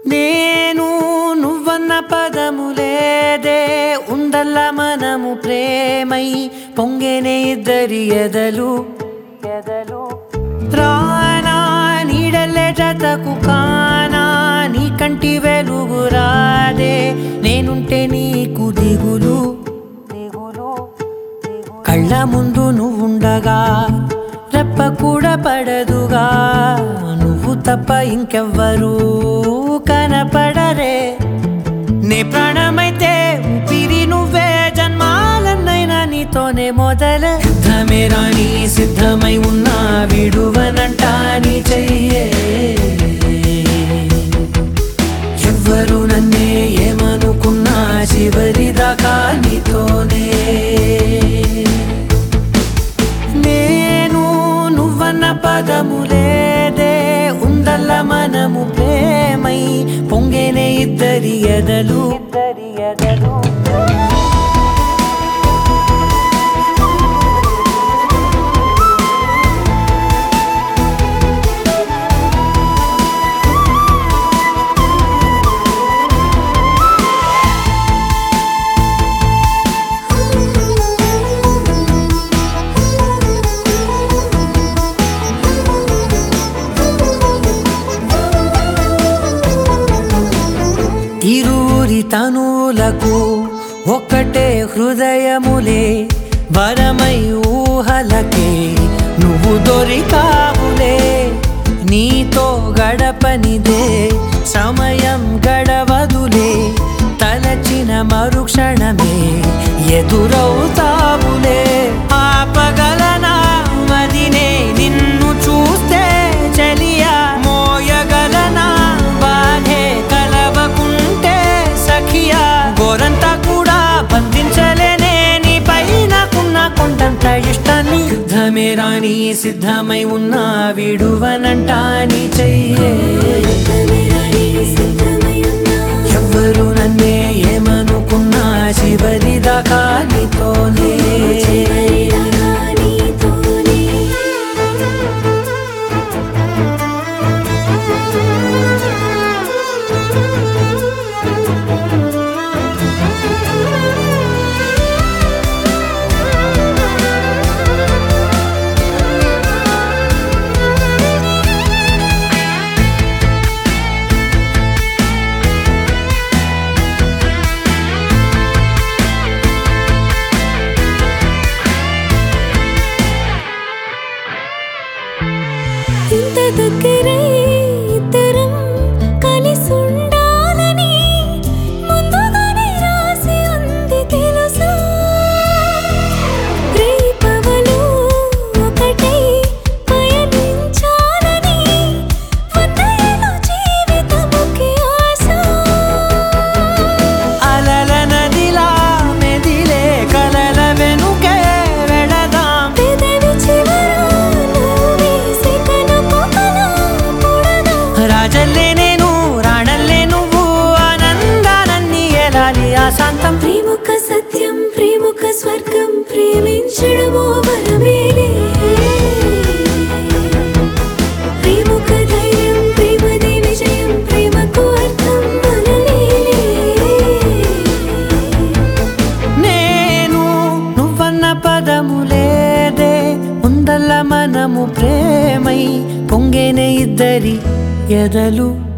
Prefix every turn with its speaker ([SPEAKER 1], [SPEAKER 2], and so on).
[SPEAKER 1] నేను నువ్వన్న పదము లేదే ఉందల్ల మనము ప్రేమై పొంగెనే ఇద్దరి ఎదలు ఎదలు రానా నీడలే జతకు కానా నీ కంటి వెలుగు రాదే నేనుంటే నీకు దిగులు దిగులు కళ్ళ ముందు నువ్వుండగా రెప్ప కూడా పడదుగా నువ్వు తప్ప ఇంకెవ్వరూ కనపడరే నే ప్రాణమైతే ఊపిరి నువ్వే జన్మాలన్నైనా నీతోనే మొదల సిద్ధమే రాని సిద్ధమై ఉన్నా విడువనంట నీ చెయ్యే ఎవ్వరు నన్నే ఏమనుకున్నా చివరి దాకా నీతోనే నేను నువ్వన్న పదము లేదే ఉందల్ల మనము ప్రేమై పొంగేనే ఇద్దరి ఎదలు ఇద్దరి ఎదలు ఇరువురి తనువులకు ఒక్కటే హృదయములే వరమై ఊహలకే నువ్వు దొరికావులే నీతో గడపనిదే సమయం గడవదులే తలచిన మరుక్షణమే ఎదురవుతావులే ఆపగలనా మదినే నిన్ను చూస్తే చలియా మోయగలనా బాధే కలవకుంటే సఖియా గోరంతా కూడా బంధించలేనే నీపై నాకున్న కొండంత ఇష్టాన్ని యుద్ధమే రాని సిద్ధమై ఉన్నా విడువనంట నీ చెయ్యే ఎవ్వరు నన్నే ఏమనుకున్నా చివరి దాకా నీతోనే
[SPEAKER 2] ఇంత దగ్గరై ఇద్దరం కలిసుండాలని ముందుగానే రాసి ఉంది తెలుసా రేపవలు ఒకటై పయనించాలని వందేళ్ళ జీవితముకి ఆశ
[SPEAKER 1] అలల నదిలా మెదిలే కలల వెనుకే వెళదాం
[SPEAKER 2] పెదవి చివర నువ్వేసి కనుకొకలా పుడదాం
[SPEAKER 1] రాజల్లే నేను రాణల్లే నువ్వు ఆనందానన్ని ఎలాలి ఆశాంతం
[SPEAKER 2] ప్రేముక సత్యం ప్రేముక స్వర్గం ప్రేమించడమో వరమేలే ప్రేముక ధైర్యం ప్రేమది విజయం ప్రేమకు అర్థం మనలేలే
[SPEAKER 1] నేను నువ్వన్న పదము లేదే ఉందల్ల మనము ప్రేమై పొంగేనే ఇద్దరి ఎదలు